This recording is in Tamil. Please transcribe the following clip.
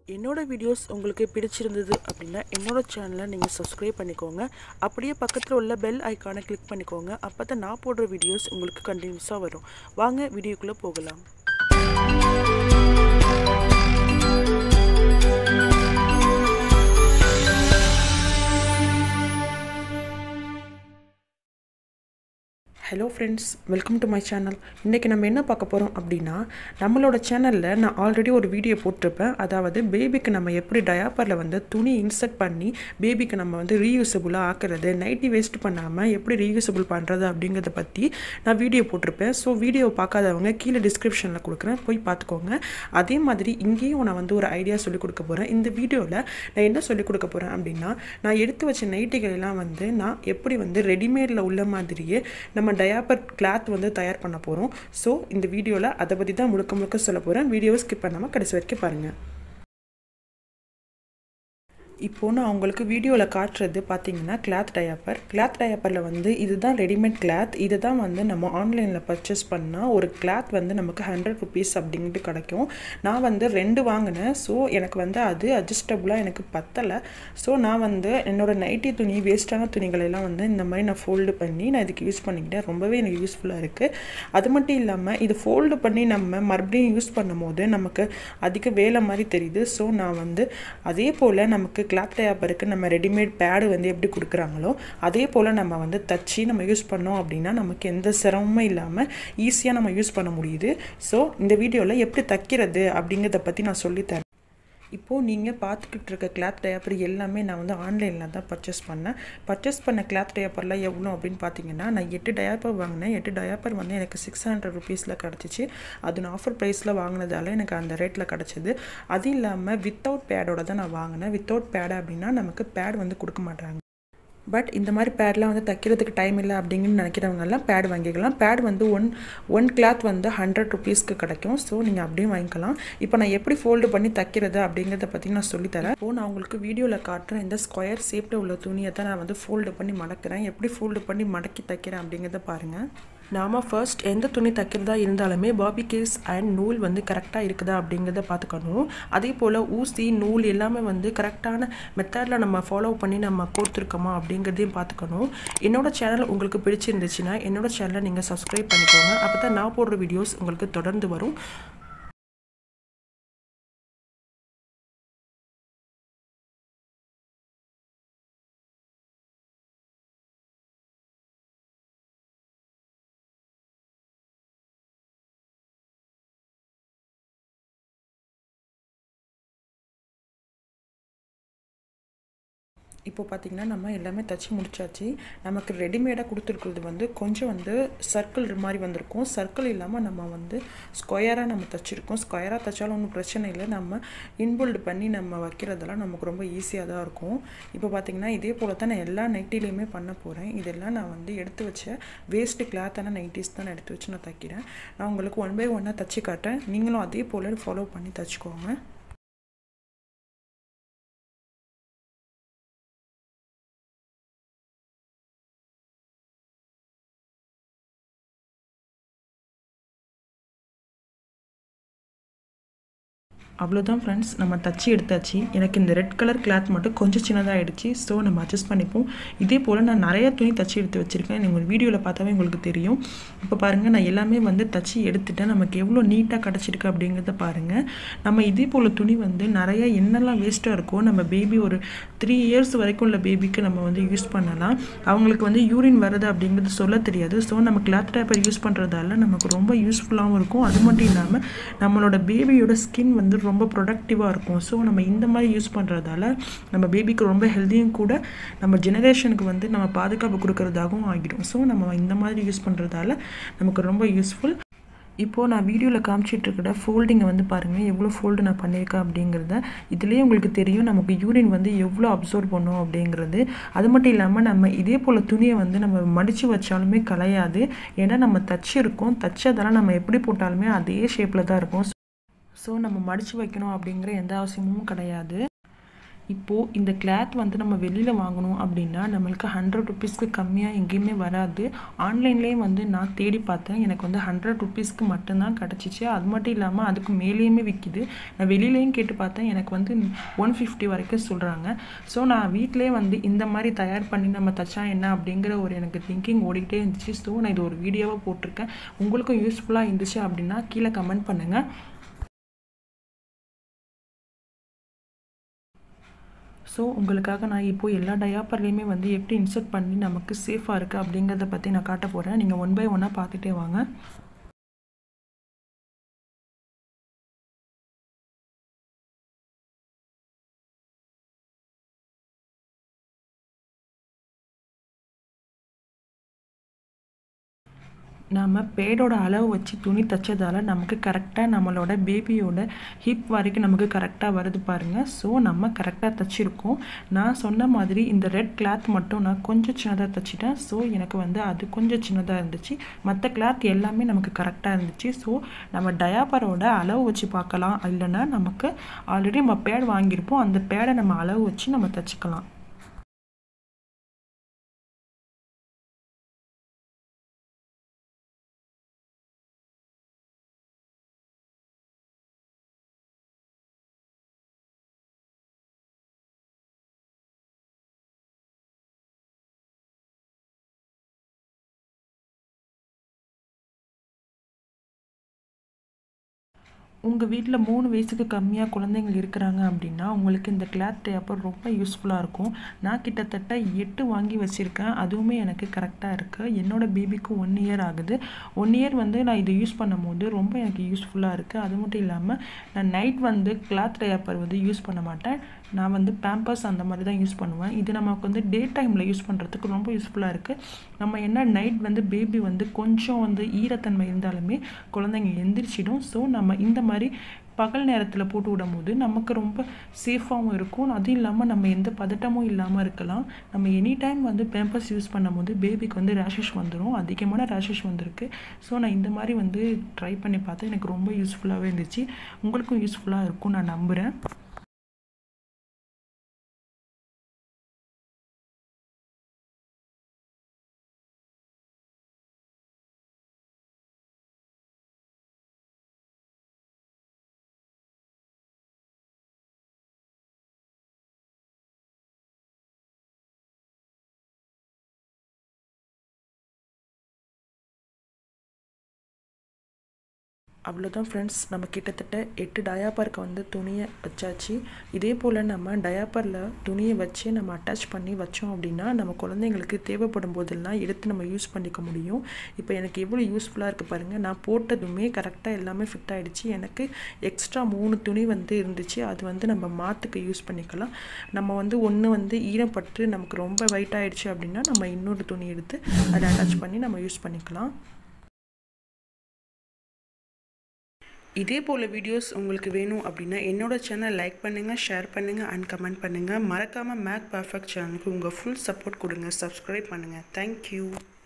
என்னோட வீடியோஸ் உங்களுக்கு பிடிச்சிருந்தது அப்படின்னா என்னோட சேனலை நீங்கள் சப்ஸ்கிரைப் பண்ணிக்கோங்க அப்படியே பக்கத்தில் உள்ள பெல் ஐக்கானை கிளிக் பண்ணிக்கோங்க அப்போ தான் நான் போடுற வீடியோஸ் உங்களுக்கு கண்டினியூஸாக வரும் வாங்க வீடியோக்குள்ளே போகலாம் hello friends welcome to my channel இன்றைக்கி நம்ம என்ன பார்க்க போகிறோம் அப்படின்னா நம்மளோட சேனலில் நான் ஆல்ரெடி ஒரு வீடியோ போட்டிருப்பேன் அதாவது பேபிக்கு நம்ம எப்படி டயாப்பரில் வந்து துணி இன்சர்ட் பண்ணி பேபிக்கு நம்ம வந்து ரீயூசபுளாக ஆக்குறது நைட்டி வேஸ்ட் பண்ணாமல் எப்படி ரீயூசபிள் பண்ணுறது அப்படிங்கிறத பற்றி நான் வீடியோ போட்டிருப்பேன் ஸோ வீடியோ பார்க்காதவங்க கீழே டிஸ்கிரிப்ஷனில் கொடுக்குறேன் போய் பார்த்துக்கோங்க அதே மாதிரி இங்கேயும் நான் வந்து ஒரு ஐடியா சொல்லிக் கொடுக்க போகிறேன் இந்த வீடியோவில் நான் என்ன சொல்லிக் கொடுக்க போகிறேன் அப்படின்னா நான் எடுத்து வச்ச நைட்டிகள் எல்லாம் வந்து நான் எப்படி வந்து ரெடிமேடில் உள்ள மாதிரியே நம்ம டயாப்பர் கிளாத் வந்து தயார் பண்ண போகிறோம் ஸோ இந்த வீடியோவில் அதை பற்றி தான் முழுக்க முழுக்க சொல்ல போகிறேன் வீடியோவை ஸ்கிப் பண்ணாமல் கடைசி வரைக்கும் பாருங்கள் இப்போது நான் உங்களுக்கு வீடியோவில் காட்டுறது பார்த்தீங்கன்னா கிளாத் டயாப்பர் கிளாத் டயாப்பரில் வந்து இதுதான் ரெடிமேட் கிளாத் இதை தான் வந்து நம்ம ஆன்லைனில் பர்ச்சேஸ் பண்ணால் ஒரு கிளாத் வந்து நமக்கு ஹண்ட்ரட் ருபீஸ் அப்படின்ட்டு கிடைக்கும் நான் வந்து ரெண்டு வாங்கினேன் ஸோ எனக்கு வந்து அது அட்ஜஸ்டபுளாக எனக்கு பத்தலை ஸோ நான் வந்து என்னோடய நைட்டி துணி வேஸ்ட்டான துணிகளெல்லாம் வந்து இந்த மாதிரி நான் ஃபோல்டு பண்ணி நான் இதுக்கு யூஸ் பண்ணிக்கிட்டேன் ரொம்பவே எனக்கு யூஸ்ஃபுல்லாக இருக்குது அது மட்டும் இல்லாமல் இது ஃபோல்டு பண்ணி நம்ம மறுபடியும் யூஸ் பண்ணும் போது நமக்கு அதிக வேலை மாதிரி தெரியுது ஸோ நான் வந்து அதே போல் நமக்கு கிளாத் டயாப்பருக்கு நம்ம ரெடிமேட் பேடு வந்து எப்படி கொடுக்குறாங்களோ அதே போல் நம்ம வந்து தச்சு நம்ம யூஸ் பண்ணோம் அப்படின்னா நமக்கு எந்த சிரமமும் இல்லாமல் ஈஸியாக நம்ம யூஸ் பண்ண முடியுது ஸோ இந்த வீடியோவில் எப்படி தைக்கிறது அப்படிங்கிறத பற்றி நான் சொல்லித்தரேன் இப்போது நீங்கள் பார்த்துக்கிட்டு இருக்க கிளாத் டயாப்பர் எல்லாமே நான் வந்து ஆன்லைனில் தான் பர்ச்சேஸ் பண்ணேன் பர்ச்சேஸ் பண்ண கிளாத் டயாப்பர்லாம் எவ்வளோ அப்படின்னு பார்த்தீங்கன்னா நான் எட்டு டயாப்பர் வாங்கினேன் எட்டு டயாப்பர் வந்து எனக்கு சிக்ஸ் ஹண்ட்ரட் ருபீஸில் கிடச்சிச்சு அது நான் ஆஃபர் ப்ரைஸில் வாங்கினதால எனக்கு அந்த ரேட்டில் கிடச்சிது அது இல்லாமல் வித்தவுட் பேடோட தான் நான் வாங்கினேன் வித்தவுட் பேட் அப்படின்னா நமக்கு பேட் வந்து கொடுக்க மாட்டாங்க பட் இந்த மாதிரி பேட்லாம் வந்து தைக்கிறதுக்கு டைம் இல்லை அப்படிங்கன்னு நினைக்கிறவங்கெல்லாம் பேட் வாங்கிக்கலாம் பேட் வந்து ஒன் ஒன் கிளாத் வந்து ஹண்ட்ரட் ருபீஸ்க்கு கிடைக்கும் ஸோ நீங்கள் அப்படியும் வாங்கிக்கலாம் இப்போ நான் எப்படி ஃபோல்டு பண்ணி தைக்கிறது அப்படிங்கிறத பற்றி நான் சொல்லித்தரேன் இப்போது நான் உங்களுக்கு வீடியோவில் காட்டுறேன் இந்த ஸ்கொயர் ஷேப்பில் உள்ள துணியை தான் நான் வந்து ஃபோல்டு பண்ணி மடக்கிறேன் எப்படி ஃபோல்டு பண்ணி மடக்கி தைக்கிறேன் அப்படிங்கிறத பாருங்கள் நாம் ஃபர்ஸ்ட் எந்த துணி தைக்கிறதா இருந்தாலுமே பாபி கேஸ் அண்ட் நூல் வந்து கரெக்டாக இருக்குதா அப்படிங்கிறத பார்த்துக்கணும் அதே போல் ஊசி நூல் எல்லாமே வந்து கரெக்டான மெத்தடில் நம்ம ஃபாலோ பண்ணி நம்ம கொடுத்துருக்கோமா அப்படிங்கிறதையும் பார்த்துக்கணும் என்னோட சேனல் உங்களுக்கு பிடிச்சிருந்துச்சுன்னா என்னோட சேனலை நீங்கள் சப்ஸ்கிரைப் பண்ணிக்கோங்க அப்போ தான் நான் போடுற வீடியோஸ் உங்களுக்கு தொடர்ந்து வரும் இப்போ பார்த்திங்கன்னா நம்ம எல்லாமே தச்சு முடிச்சாச்சு நமக்கு ரெடிமேடாக கொடுத்துருக்குறது வந்து கொஞ்சம் வந்து சர்க்கிள் மாதிரி வந்திருக்கும் சர்க்கிள் இல்லாமல் நம்ம வந்து ஸ்கொயராக நம்ம தைச்சிருக்கோம் ஸ்கொயராக தைச்சாலும் ஒன்றும் பிரச்சனை இல்லை நம்ம இன்பில்டு பண்ணி நம்ம வைக்கிறதெல்லாம் நமக்கு ரொம்ப ஈஸியாக தான் இருக்கும் இப்போ பார்த்திங்கன்னா இதே போல் தான் நான் எல்லா நைட்டிலையுமே பண்ண போகிறேன் இதெல்லாம் நான் வந்து எடுத்து வச்ச வேஸ்ட்டு கிளாத்தான நைட்டிஸ் தான் நான் எடுத்து வச்சு நான் தைக்கிறேன் நான் உங்களுக்கு ஒன் பை ஒன்னாக தச்சு காட்டேன் நீங்களும் அதே போல் ஃபாலோ பண்ணி தைச்சிக்கோங்க அவ்வளோதான் ஃப்ரெண்ட்ஸ் நம்ம தச்சு எடுத்தாச்சு எனக்கு இந்த ரெட் கலர் கிளாத் மட்டும் கொஞ்சம் சின்னதாக ஆகிடுச்சு ஸோ நம்ம அட்ஜஸ்ட் பண்ணிப்போம் இதே போல் நான் நிறைய துணி தச்சு எடுத்து வச்சுருக்கேன் நீங்கள் வீடியோவில் பார்த்தாவே உங்களுக்கு தெரியும் இப்போ பாருங்கள் நான் எல்லாமே வந்து தச்சு எடுத்துட்டேன் நமக்கு எவ்வளோ நீட்டாக கிடச்சிருக்கு அப்படிங்கிறத பாருங்கள் நம்ம இதே போல் துணி வந்து நிறைய என்னெல்லாம் வேஸ்ட்டாக இருக்கோ நம்ம பேபி ஒரு த்ரீ இயர்ஸ் வரைக்கும் உள்ள பேபிக்கு நம்ம வந்து யூஸ் பண்ணலாம் அவங்களுக்கு வந்து யூரின் வருது அப்படிங்கிறது சொல்ல தெரியாது ஸோ நம்ம கிளாத் டேப்பர் யூஸ் பண்ணுறதால நமக்கு ரொம்ப யூஸ்ஃபுல்லாகவும் இருக்கும் அது மட்டும் இல்லாமல் நம்மளோட பேபியோட ஸ்கின் வந்து ரொம்ப ப்ரொடக்டிவாக இருக்கும் ஸோ நம்ம இந்த மாதிரி யூஸ் பண்ணுறதால நம்ம பேபிக்கு ரொம்ப ஹெல்த்தியும் கூட நம்ம ஜெனரேஷனுக்கு வந்து நம்ம பாதுகாப்பு கொடுக்கறதாகவும் ஆகிடும் ஸோ நம்ம இந்த மாதிரி யூஸ் பண்ணுறதால நமக்கு ரொம்ப யூஸ்ஃபுல் இப்போது நான் வீடியோவில் காமிச்சிட்ருக்கிற ஃபோல்டிங்கை வந்து பாருங்கள் எவ்வளோ ஃபோல்டு நான் பண்ணியிருக்கேன் அப்படிங்கிறத இதுலேயே உங்களுக்கு தெரியும் நமக்கு யூரின் வந்து எவ்வளோ அப்சர்வ் பண்ணும் அப்படிங்கிறது அது மட்டும் இல்லாமல் நம்ம இதே போல் துணியை வந்து நம்ம மடித்து வச்சாலுமே கலையாது ஏன்னா நம்ம தச்சிருக்கோம் தச்சதெல்லாம் நம்ம எப்படி போட்டாலுமே அதே ஷேப்பில் தான் இருக்கும் ஸோ நம்ம மடித்து வைக்கணும் அப்படிங்கிற எந்த அவசியமும் கிடையாது இப்போது இந்த கிளாத் வந்து நம்ம வெளியில் வாங்கணும் அப்படின்னா நம்மளுக்கு ஹண்ட்ரட் ருபீஸ்க்கு கம்மியாக எங்கேயுமே வராது ஆன்லைன்லேயே வந்து நான் தேடி பார்த்தேன் எனக்கு வந்து ஹண்ட்ரட் ருபீஸ்க்கு மட்டும்தான் கிடச்சிச்சு அது மட்டும் இல்லாமல் அதுக்கு மேலேயுமே விற்கிது நான் வெளியிலையும் கேட்டு பார்த்தேன் எனக்கு வந்து ஒன் ஃபிஃப்டி வரைக்கும் சொல்கிறாங்க ஸோ நான் வீட்டிலே வந்து இந்த மாதிரி தயார் பண்ணி நம்ம தச்சா என்ன அப்படிங்கிற ஒரு எனக்கு திங்கிங் ஓடிக்கிட்டே இருந்துச்சு ஸோ நான் இது ஒரு வீடியோவாக போட்டிருக்கேன் உங்களுக்கும் யூஸ்ஃபுல்லாக இருந்துச்சு அப்படின்னா கீழே கமெண்ட் பண்ணுங்கள் ஸோ உங்களுக்காக நான் இப்போது எல்லா டயாப்பர்லேயுமே வந்து எப்படி இன்சர்ட் பண்ணி நமக்கு சேஃபாக இருக்குது அப்படிங்கிறத பற்றி நான் காட்ட போகிறேன் நீங்கள் ஒன் பை ஒன்னாக பார்த்துட்டே வாங்க நாம் பேடோட அளவு வச்சு துணி தைச்சதால் நமக்கு கரெக்டாக நம்மளோட பேபியோட ஹிப் வரைக்கும் நமக்கு கரெக்டாக வருது பாருங்கள் ஸோ நம்ம கரெக்டாக தைச்சிருக்கோம் நான் சொன்ன மாதிரி இந்த ரெட் கிளாத் மட்டும் நான் கொஞ்சம் சின்னதாக தைச்சிட்டேன் ஸோ எனக்கு வந்து அது கொஞ்சம் சின்னதாக இருந்துச்சு மற்ற கிளாத் எல்லாமே நமக்கு கரெக்டாக இருந்துச்சு ஸோ நம்ம டயாப்பரோட அளவு வச்சு பார்க்கலாம் இல்லைன்னா நமக்கு ஆல்ரெடி நம்ம பேட் வாங்கியிருப்போம் அந்த பேடை நம்ம அளவு வச்சு நம்ம தைச்சிக்கலாம் உங்கள் வீட்டில் மூணு வயசுக்கு கம்மியாக குழந்தைங்க இருக்கிறாங்க அப்படின்னா உங்களுக்கு இந்த கிளாத் டேப்பர் ரொம்ப யூஸ்ஃபுல்லாக இருக்கும் நான் கிட்டத்தட்ட எட்டு வாங்கி வச்சுருக்கேன் அதுவுமே எனக்கு கரெக்டாக இருக்குது என்னோடய பேபிக்கு ஒன் இயர் ஆகுது ஒன் இயர் வந்து நான் இதை யூஸ் பண்ணும்போது ரொம்ப எனக்கு யூஸ்ஃபுல்லாக இருக்குது அது மட்டும் இல்லாமல் நான் நைட் வந்து கிளாத் டேப்பர் வந்து யூஸ் பண்ண மாட்டேன் நான் வந்து பேம்பர்ஸ் அந்த மாதிரி தான் யூஸ் பண்ணுவேன் இது நமக்கு வந்து டே டைமில் யூஸ் பண்ணுறதுக்கு ரொம்ப யூஸ்ஃபுல்லாக இருக்குது நம்ம என்ன நைட் வந்து பேபி வந்து கொஞ்சம் வந்து ஈரத்தன்மை இருந்தாலுமே குழந்தைங்க எந்திரிச்சிடும் ஸோ நம்ம இந்த மாதிரி பகல் நேரத்தில் போட்டு விடும் போது நமக்கு ரொம்ப சேஃபாகவும் இருக்கும் அதுவும் இல்லாமல் நம்ம எந்த பதட்டமும் இல்லாமல் இருக்கலாம் நம்ம எனி டைம் வந்து பேம்பர்ஸ் யூஸ் பண்ணும்போது பேபிக்கு வந்து ரேஷஸ் வந்துடும் அதிகமான ரேஷஸ் வந்திருக்கு ஸோ நான் இந்த மாதிரி வந்து ட்ரை பண்ணி பார்த்தேன் எனக்கு ரொம்ப யூஸ்ஃபுல்லாகவே இருந்துச்சு உங்களுக்கும் யூஸ்ஃபுல்லாக இருக்கும் நான் நம்புகிறேன் அவ்வளோதான் ஃப்ரெண்ட்ஸ் நம்ம கிட்டத்தட்ட எட்டு டயாப்பருக்கு வந்து துணியை வச்சாச்சு இதே போல் நம்ம டயாப்பரில் துணியை வச்சு நம்ம அட்டாச் பண்ணி வச்சோம் அப்படின்னா நம்ம குழந்தைங்களுக்கு தேவைப்படும் போதெல்லாம் எடுத்து நம்ம யூஸ் பண்ணிக்க முடியும் இப்போ எனக்கு எவ்வளோ யூஸ்ஃபுல்லாக இருக்குது பாருங்கள் நான் போட்டதுமே கரெக்டாக எல்லாமே ஃபிட் ஆகிடுச்சு எனக்கு எக்ஸ்ட்ரா மூணு துணி வந்து இருந்துச்சு அது வந்து நம்ம மாற்றுக்கு யூஸ் பண்ணிக்கலாம் நம்ம வந்து ஒன்று வந்து ஈரப்பட்டு நமக்கு ரொம்ப வெயிட் ஆகிடுச்சு அப்படின்னா நம்ம இன்னொரு துணி எடுத்து அதை அட்டாச் பண்ணி நம்ம யூஸ் பண்ணிக்கலாம் இதே போல் வீடியோஸ் உங்களுக்கு வேணும் அப்படின்னா என்னோடய சேனல் லைக் பண்ணுங்கள் ஷேர் பண்ணுங்கள் அண்ட் கமெண்ட் பண்ணுங்கள் மறக்காமல் மேக் பர்ஃபெக்ட் சேனலுக்கு உங்கள் ஃபுல் சப்போர்ட் கொடுங்க சப்ஸ்கிரைப் பண்ணுங்கள் தேங்க்யூ